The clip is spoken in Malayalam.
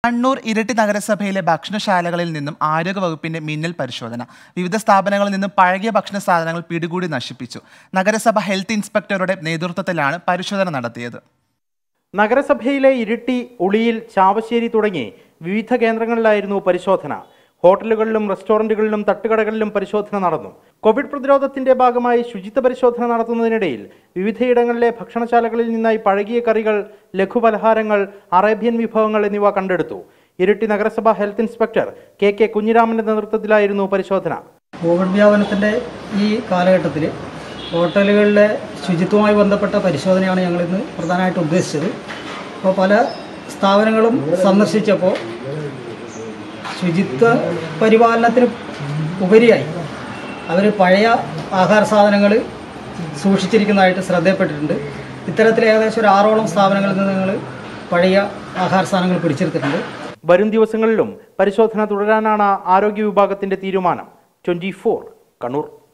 കണ്ണൂർ ഇരട്ടി നഗരസഭയിലെ ഭക്ഷണശാലകളിൽ നിന്നും ആരോഗ്യവകുപ്പിന്റെ മിന്നൽ പരിശോധന വിവിധ സ്ഥാപനങ്ങളിൽ നിന്നും പഴകിയ ഭക്ഷണ സാധനങ്ങൾ പിടികൂടി നശിപ്പിച്ചു നഗരസഭ ഹെൽത്ത് ഇൻസ്പെക്ടറുടെ നേതൃത്വത്തിലാണ് പരിശോധന നടത്തിയത് നഗരസഭയിലെ ഇരിട്ടി ഉളിയിൽ ചാവശ്ശേരി തുടങ്ങി വിവിധ കേന്ദ്രങ്ങളിലായിരുന്നു പരിശോധന ഹോട്ടലുകളിലും റെസ്റ്റോറന്റുകളിലും തട്ടുകടകളിലും പരിശോധന നടന്നു കോവിഡ് പ്രതിരോധത്തിന്റെ ഭാഗമായി ശുചിത്വ പരിശോധന നടത്തുന്നതിനിടയിൽ വിവിധയിടങ്ങളിലെ ഭക്ഷണശാലകളിൽ നിന്നായി പഴകിയ കറികൾ ലഘുപലഹാരങ്ങൾ അറേബ്യൻ വിഭവങ്ങൾ എന്നിവ കണ്ടെടുത്തു ഇരിട്ടി നഗരസഭ ഹെൽത്ത് ഇൻസ്പെക്ടർ കെ കെ കുഞ്ഞിരാമന്റെ നേതൃത്വത്തിലായിരുന്നു പരിശോധന കോവിഡ് വ്യാപനത്തിൻ്റെ ഈ കാലഘട്ടത്തിൽ ഹോട്ടലുകളിലെ ശുചിത്വവുമായി ബന്ധപ്പെട്ട പരിശോധനയാണ് ഞങ്ങളിന്ന് പ്രധാനമായിട്ട് ഉദ്ദേശിച്ചത് അപ്പോൾ പല സ്ഥാപനങ്ങളും സന്ദർശിച്ചപ്പോൾ ശുചിത്വ പരിപാലനത്തിന് ഉപരിയായി അവർ പഴയ ആഹാര സാധനങ്ങൾ സൂക്ഷിച്ചിരിക്കുന്നതായിട്ട് ശ്രദ്ധയപ്പെട്ടിട്ടുണ്ട് ഇത്തരത്തിൽ ഏകദേശം ഒരു ആറോളം സ്ഥാപനങ്ങളിൽ നിന്ന് ഞങ്ങൾ പഴയ ആഹാര സാധനങ്ങൾ പിടിച്ചെടുത്തിട്ടുണ്ട് വരും ദിവസങ്ങളിലും പരിശോധന തുടരാനാണ് ആരോഗ്യ വിഭാഗത്തിന്റെ തീരുമാനം ട്വന്റി കണ്ണൂർ